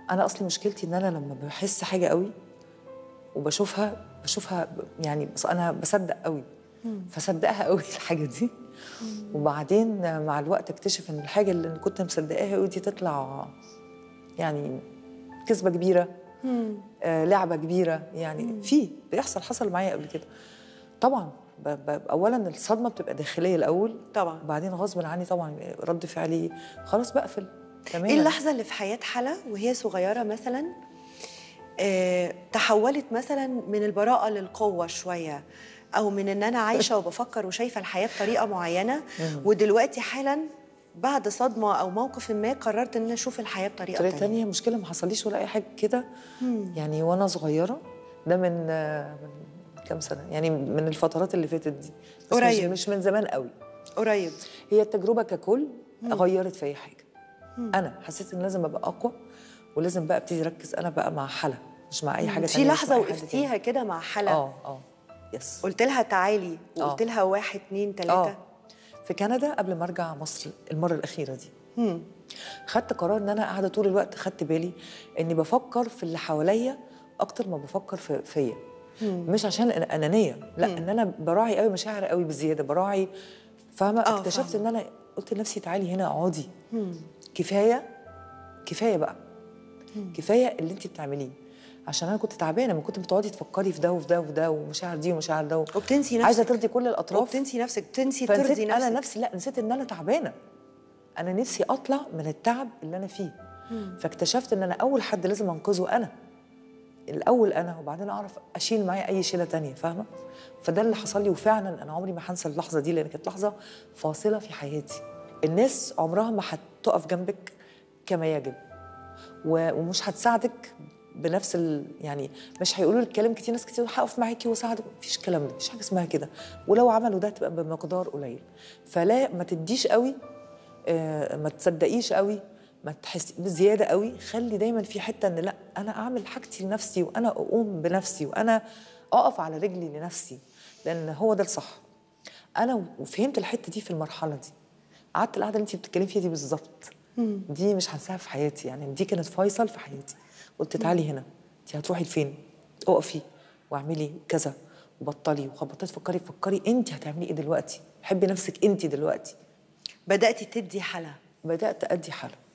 انا اصلي مشكلتي ان انا لما بحس حاجه قوي وبشوفها بشوفها ب- يعني بس انا بصدق قوي فصدقها قوي الحاجه دي وبعدين مع الوقت اكتشف ان الحاجه اللي كنت مصدقاها قوي دي تطلع يعني كذبه كبيره آه لعبه كبيره يعني في بيحصل حصل معايا قبل كده طبعا ب ب اولا الصدمه بتبقى داخليه الاول طبعا وبعدين غصب عني طبعا رد فعلي خلاص بقفل تماما ايه اللحظه اللي في حياه حلا وهي صغيره مثلا آه، تحولت مثلا من البراءه للقوه شويه او من ان انا عايشه وبفكر وشايفه الحياه بطريقه معينه ودلوقتي حالا بعد صدمه او موقف ما قررت ان انا اشوف الحياه بطريقه طريقه تانية تانية مشكله ما حصليش ولا اي حاجه كده يعني وانا صغيره ده من آه، من كام سنه يعني من الفترات اللي فاتت دي بس مش- قريب. مش من زمان قوي قريب هي التجربه ككل غيرت في حاجه انا حسيت ان لازم ابقى اقوى ولازم بقى ابتدي اركز انا بقى مع حلا مش مع اي حاجه في تانية مش لحظه مع أي حد وقفتيها كده مع تاني. حلا اه اه يس قلت لها تعالي وقلت آه. لها واحد اتنين تلاته اه في كندا قبل ما ارجع مصر المره الاخيره دي خدت قرار ان انا قاعده طول الوقت خدت بالي اني بفكر في اللي حواليا اكتر ما بفكر في فيا مش عشان أنا انانيه لا ان انا براعي قوي مشاعر قوي بزياده براعي فاهمه آه، اكتشفت فاهمة. ان انا قلت لنفسي تعالي هنا اقعدي كفايه كفايه بقى كفايه اللي انت بتعمليه عشان انا كنت تعبانه من كنت بتقعدي تفكري في ده وفي ده وفي ده ومشاعر دي ومشاعر ده وبتنسي نفسك عايزه ترضي كل الاطراف وبتنسي نفسك بتنسي فنسيت ترضي نفسك انا نفسي لا نسيت ان انا تعبانه انا نفسي اطلع من التعب اللي انا فيه فاكتشفت ان انا اول حد لازم انقذه انا الاول انا وبعدين اعرف اشيل معايا اي شيله تانية فاهمه فده اللي حصل لي وفعلا انا عمري ما هنسى اللحظه دي لان كانت لحظه فاصله في حياتي الناس عمرها ما هتقف جنبك كما يجب و- ومش هتساعدك بنفس ال... يعني مش هيقولوا لك كلام كتير ناس كتير هقف معاكي واساعدك مفيش الكلام ده مفيش حاجه اسمها كده ولو عملوا ده تبقى بمقدار قليل فلا ما تديش قوي آه، ما تصدقيش قوي ما تحس بزياده قوي خلي دايما في حته ان لا انا اعمل حاجتي لنفسي وانا اقوم بنفسي وانا اقف على رجلي لنفسي لان هو ده الصح انا وفهمت الحته دي في المرحله دي قعدت القعده اللي انت بتتكلمي فيها دي بالظبط دي مش هنساها في حياتي يعني دي كانت فيصل في حياتي قلت تعالي هنا انت هتروحي لفين اقفي واعملي كذا وبطلي وخبطي تفكري فكري انت هتعملي ايه دلوقتي حبي نفسك انت دلوقتي بداتي تدي حلا بدات ادي حل